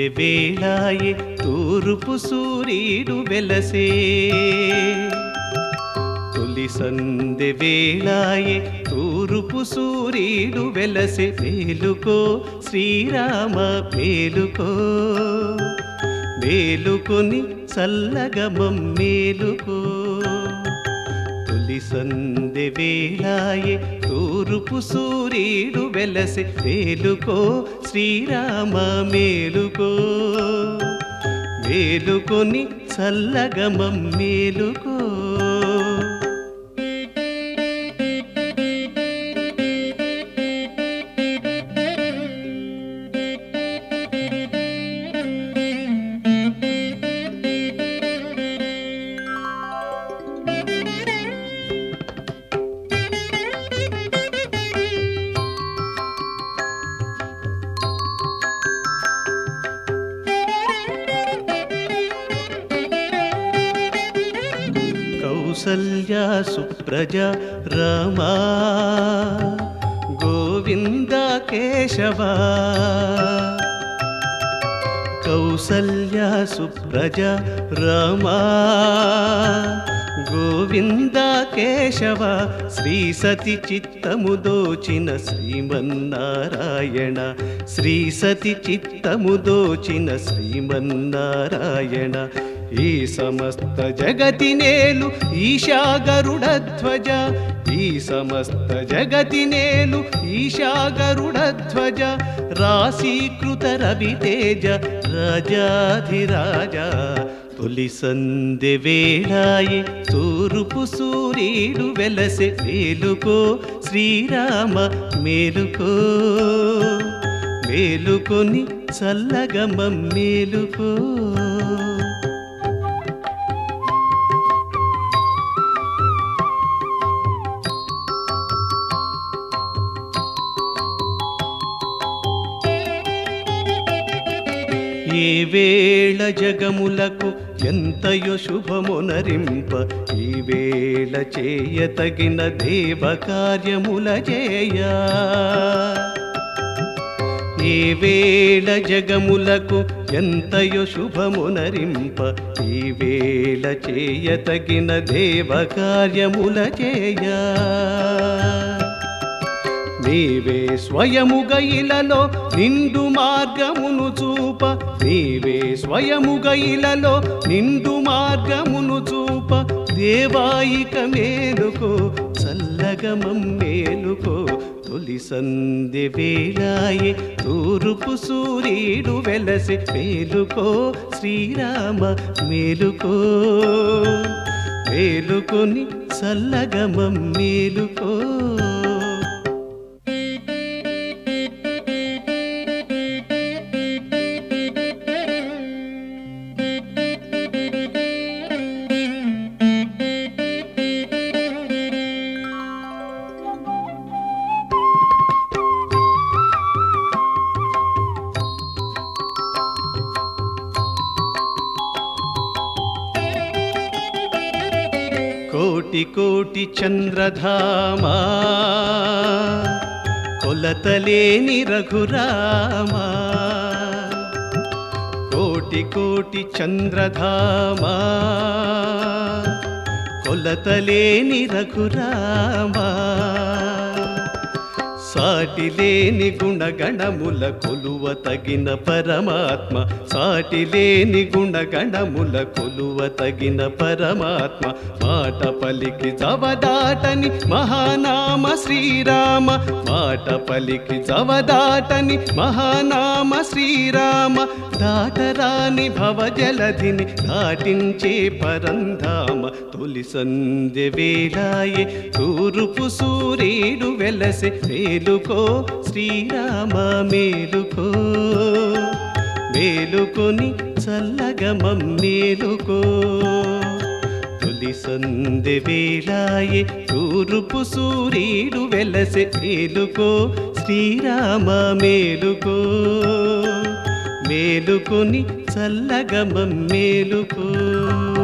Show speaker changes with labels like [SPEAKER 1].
[SPEAKER 1] వేళాయే తూరుపు సూర్యుడు వెలసే తొలి సందె వేళాయే తూరుపు సూర్యుడు వెలసే మేలుకో శ్రీరామ మేలుకో మేలుకొని చల్లగమం మేలుకో తొలి సందె వేళాయే తూరుపు సూర్యుడు వెలసే మేలుకో శ్రీరామ మేలుకో మేలుకొని చల్లగమం మేలుకో కౌసల్యా సుప్రజ రమా గోవింద కేశవ కౌసల్యా సుప్రజ రమా గోవింద కేశవ శ్రీ సతి చిత్తము దోచిన శ్రీమన్నారాయణ శ్రీ సతి చిత్తము దోచిన శ్రీమన్నారాయణ ఈ సమస్త జగతి నేలు ఈశా గరుడ ధ్వజ ఈ సమస్త జగతి నేలు ఈశా గరుడ ధ్వజ రాశీకృత రవితేజ రాజాధిరాజ తొలి సందె వేళాయి తూరుపు సూర్యుడు వెలసె మేలుకో శ్రీరామ మేలుకో మేలుకొని చల్లగమం మేలుకో ఏ వేళ జగములకు ఎంతయో శుభమునరింప ఈ వేళ చేయతగిన దేవ కార్యముల చేయ ఏ వేళ జగములకు ఎంతయో శుభమునరింప ఈ వేళ చేయతగిన దేవ కార్యముల చేయ నీవే స్వయముగ ఇలలో నిండు మార్గమును చూప నీవే స్వయముగ ఇలలో నిండు మార్గమును చూప దేవాయిక మేలుకో చల్లగమం మేలుకో తొలి సందె వేళాయే తూరుపు సూర్యుడు వెలసి మేలుకో శ్రీరామ మేలుకో మేలుకొని చల్లగమం మేలుకో కోటి కోటి చంద్రధామా కొలతలేని రఘురామా కోటి కోటి చంద్రధామా కొలతలేని రఘురామా సాటిలేని గుణగణముల కొలువ తగిన పరమాత్మ సాటిలేని గుణగణముల కొలువ తగిన పరమాత్మ మాట పలికి జవదాటని మహానామ శ్రీరామ మాట పలికి జవదాటని మహానామ శ్రీరామ దాటరాని భవజలధిని దాటించే పరంధామ తొలి సంధ్య వేళాయే తూరుపు సూర్యుడు వెలసె మేలుకో శ్రీరామ మేలుకో మేలుకొని చల్లగమం మేలుకో తొలి సందె వేళాయే తూరుపు సూర్యుడు వెలసె మేలుకో శ్రీరామ మేలుకో మేలుకొని చల్లగమం మేలుకో